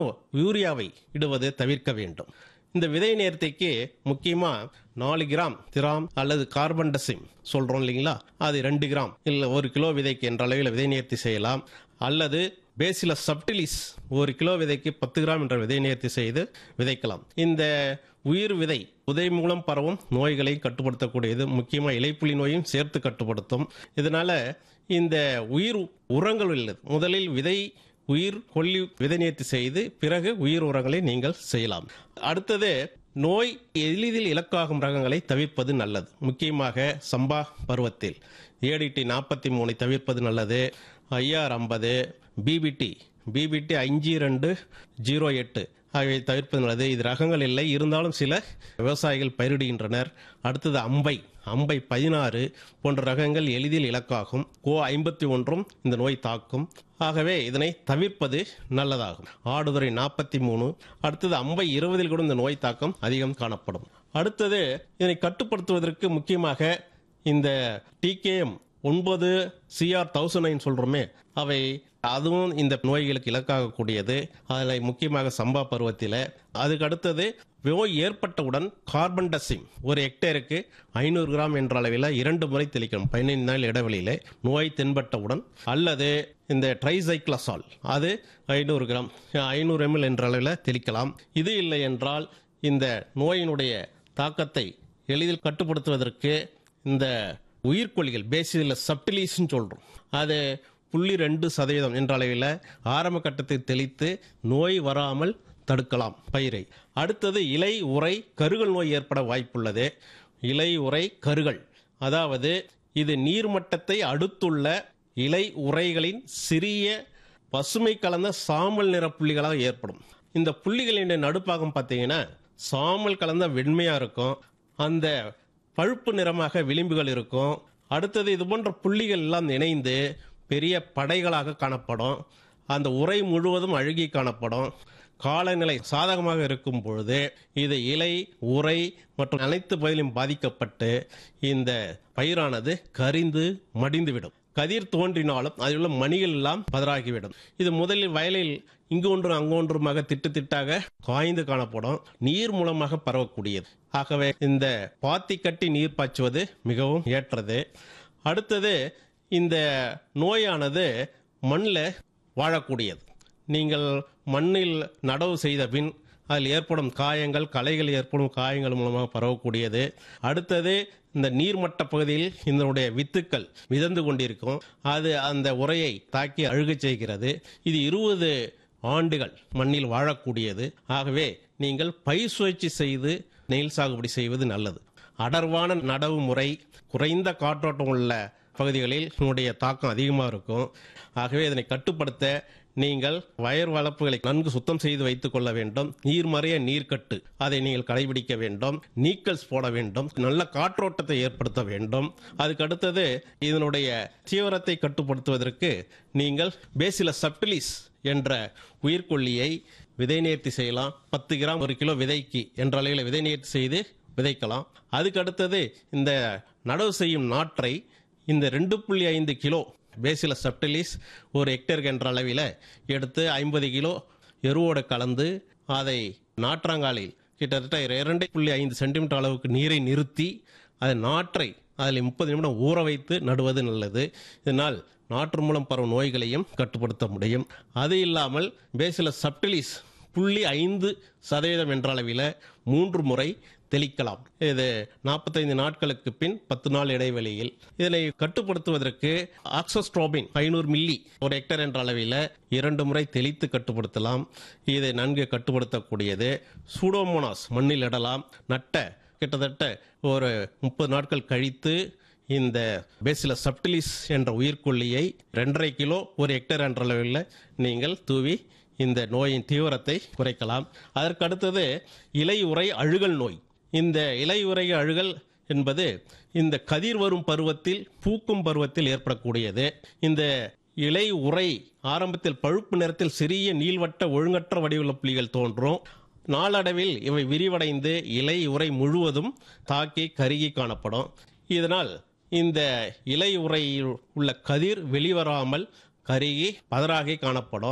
யூரியாவை இடுவது தவிர்க்க வேண்டும் இந்த விதை நேர்த்திக்கு முக்கியமா நாலு கிராம் திராம் அல்லது கார்பன் டசிம் சொல்றோம் இல்லைங்களா அது ரெண்டு கிராம் இல்ல ஒரு கிலோ விதைக்கு என்ற அளவில் விதை நேர்த்தி செய்யலாம் அல்லது பேசிலஸ் சப்டிலிஸ் ஒரு கிலோ விதைக்கு பத்து கிராம் என்ற விதை நேர்த்தி செய்து விதைக்கலாம் இந்த உயிர் விதை உதை மூலம் பரவும் நோய்களை கட்டுப்படுத்தக்கூடியது முக்கியமாக இலைப்புலி நோயும் சேர்த்து கட்டுப்படுத்தும் இதனால இந்த உயிர் உரங்கள் உள்ளது முதலில் விதை உயிர் கொல்லி விதை நேர்த்தி செய்து பிறகு உயிர் உரங்களை நீங்கள் செய்யலாம் அடுத்தது நோய் எளிதில் இலக்காகும் ரகங்களை தவிர்ப்பது நல்லது முக்கியமாக சம்பா பருவத்தில் ஏடிடி நாற்பத்தி மூணை தவிர்ப்பது நல்லது ஐஆர் ஐம்பது பிபிடி பிபிடி அஞ்சு ரெண்டு ஜீரோ எட்டு ஆகியவை தவிர்ப்பது நல்லது இது ரகங்கள் இல்லை இருந்தாலும் சில விவசாயிகள் பயிரிடுகின்றனர் அடுத்தது அம்பை அம்பை பதினாறு போன்ற ரகங்கள் எளிதில் இலக்காகும் கோ ஐம்பத்தி ஒன்றும் இந்த நோய் தாக்கும் ஆகவே இதனை தவிர்ப்பது நல்லதாகும் ஆடுதுறை நாற்பத்தி மூணு அடுத்தது அம்பை இருபதில் கூட இந்த நோய் தாக்கம் அதிகம் காணப்படும் அடுத்தது இதனை கட்டுப்படுத்துவதற்கு முக்கியமாக இந்த டிகேஎம் ஒன்பது சிஆர் தௌசண்ட் நைன் சொல்றோமே அவை அதுவும் இந்த நோய்களுக்கு இலக்காகக்கூடியது அதில் முக்கியமாக சம்பா பருவத்தில் அதுக்கு அடுத்தது நோய் ஏற்பட்டவுடன் கார்பன் டசிம் ஒரு ஹெக்டேருக்கு ஐநூறு கிராம் என்ற அளவில் இரண்டு முறை தெளிக்கணும் பதினைந்து நாள் இடைவெளியில் நோய் தென்பட்டவுடன் அல்லது இந்த ட்ரைசைக்ளசால் அது ஐநூறு கிராம் ஐநூறு எம்எல் என்ற அளவில் தெளிக்கலாம் இது இல்லை என்றால் இந்த நோயினுடைய தாக்கத்தை எளிதில் கட்டுப்படுத்துவதற்கு இந்த உயிர்கொல்லிகள் பேசியில் சப்டிலீஸ்ன்னு சொல்கிறோம் அது புள்ளி ரெண்டு சதவீதம் என்ற அளவில் ஆரம்ப கட்டத்தில் தெளித்து நோய் வராமல் தடுக்கலாம் பயிரை அடுத்தது இலை உரை கருகல் நோய் ஏற்பட வாய்ப்புள்ளது இலை உரை கருகல் அதாவது இது நீர்மட்டத்தை அடுத்துள்ள இலை உரைகளின் சிறிய பசுமை கலந்த சாம்பல் நிற புள்ளிகளாக ஏற்படும் இந்த புள்ளிகளின் நடுப்பாகம் பார்த்தீங்கன்னா சாம்பல் கலந்த வெண்மையா இருக்கும் அந்த பழுப்பு நிறமாக விளிம்புகள் இருக்கும் அடுத்தது இது போன்ற புள்ளிகள் எல்லாம் இணைந்து பெரிய படைகளாக காணப்படும் அந்த உரை முழுவதும் அழுகி காணப்படும் காலநிலை சாதகமாக இருக்கும் பொழுது இது இலை உரை மற்றும் அனைத்து பகுதியிலும் பாதிக்கப்பட்டு இந்த பயிரானது கரிந்து மடிந்துவிடும் கதிர் தோன்றினாலும் அதில் உள்ள மணிகள் எல்லாம் பதறாகிவிடும் இது முதலில் வயலில் இங்கு ஒன்றும் அங்கு ஒன்றுமாக திட்டு திட்டாக காய்ந்து காணப்படும் நீர் மூலமாக பரவக்கூடியது ஆகவே இந்த பாத்தி கட்டி நீர் பாய்ச்சுவது மிகவும் ஏற்றது அடுத்தது இந்த நோயானது மண்ணில் வாழக்கூடியது நீங்கள் மண்ணில் நடவு செய்த பின் அதில் ஏற்படும் காயங்கள் களைகள் ஏற்படும் காயங்கள் மூலமாக பரவக்கூடியது அடுத்தது இந்த நீர்மட்ட பகுதியில் இதனுடைய வித்துக்கள் மிதந்து கொண்டிருக்கும் அது அந்த உரையை தாக்கி அழுகச் செய்கிறது இது இருபது ஆண்டுகள் மண்ணில் வாழக்கூடியது ஆகவே நீங்கள் பயிர் சுழற்சி செய்து நெல் சாகுபடி செய்வது நல்லது அடர்வான நடவு முறை குறைந்த காற்றோட்டம் உள்ள பகுதிகளில் இதனுடைய தாக்கம் அதிகமாக இருக்கும் ஆகவே இதனை கட்டுப்படுத்த நீங்கள் வயர் வளர்ப்புகளை நன்கு சுத்தம் செய்து வைத்துக் கொள்ள வேண்டும் நீர்மறைய நீர்க்கட்டு அதை நீங்கள் கடைபிடிக்க வேண்டும் நீக்கல்ஸ் போட வேண்டும் நல்ல காற்றோட்டத்தை ஏற்படுத்த வேண்டும் அதுக்கு அடுத்தது இதனுடைய தீவிரத்தை கட்டுப்படுத்துவதற்கு நீங்கள் பேசில சப்டிலிஸ் என்ற உயிர்கொல்லியை விதை நேர்த்தி செய்யலாம் பத்து கிராம் ஒரு கிலோ விதைக்கு என்ற அளவில் விதை நேர்த்தி செய்து விதைக்கலாம் அதுக்கு அடுத்தது இந்த நடவு செய்யும் நாற்றை இந்த ரெண்டு புள்ளி ஐந்து கிலோ பேசில சப்டிலிஸ் ஒரு ஹெக்டருக்கு என்ற அளவில் எடுத்து ஐம்பது கிலோ எருவோடு கலந்து அதை நாற்றாங்காலில் கிட்டத்தட்ட இரண்டு புள்ளி ஐந்து சென்டிமீட்டர் அளவுக்கு நீரை நிறுத்தி அதை நாற்றை அதில் முப்பது நிமிடம் ஊற வைத்து நடுவது நல்லது இதனால் நாற்று மூலம் பரவும் நோய்களையும் கட்டுப்படுத்த முடியும் அது இல்லாமல் பேசில சப்டிலிஸ் புள்ளி ஐந்து சதவீதம் என்ற அளவில் மூன்று முறை தெளிக்கலாம் இது நாற்பத்தைந்து நாட்களுக்கு பின் பத்து நாள் இடைவெளியில் இதனை கட்டுப்படுத்துவதற்கு ஆக்சோஸ்ட்ரோபின் ஐநூறு மில்லி ஒரு ஹெக்டர் என்ற அளவில் இரண்டு முறை தெளித்து கட்டுப்படுத்தலாம் இதை நன்கு கட்டுப்படுத்தக்கூடியது சூடோமோனாஸ் மண்ணில் இடலாம் நட்ட கிட்டத்தட்ட ஒரு முப்பது நாட்கள் கழித்து இந்த பேசில சப்டிலிஸ் என்ற உயிர்கொல்லியை ரெண்டரை கிலோ ஒரு ஹெக்டர் என்ற அளவில் நீங்கள் தூவி இந்த நோயின் தீவிரத்தை குறைக்கலாம் அதற்கு அடுத்தது இலை உறை அழுகல் நோய் இந்த இலை உறை அழுகல் என்பது இந்த கதிர் வரும் பருவத்தில் பூக்கும் பருவத்தில் ஏற்படக்கூடியது இந்த இலை உறை ஆரம்பத்தில் பழுப்பு நிறத்தில் சிறிய நீள்வட்ட ஒழுங்கற்ற வடிவுள்ள புள்ளிகள் தோன்றும் நாளடைவில் இவை விரிவடைந்து இலை உறை முழுவதும் தாக்கி கருகி காணப்படும் இதனால் இந்த இலை உறையில் உள்ள கதிர் வெளிவராமல் கருகி பதறாகி காணப்படும்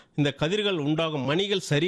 இந்த கதிர்கள் உண்டாகும் மணிகள் சரி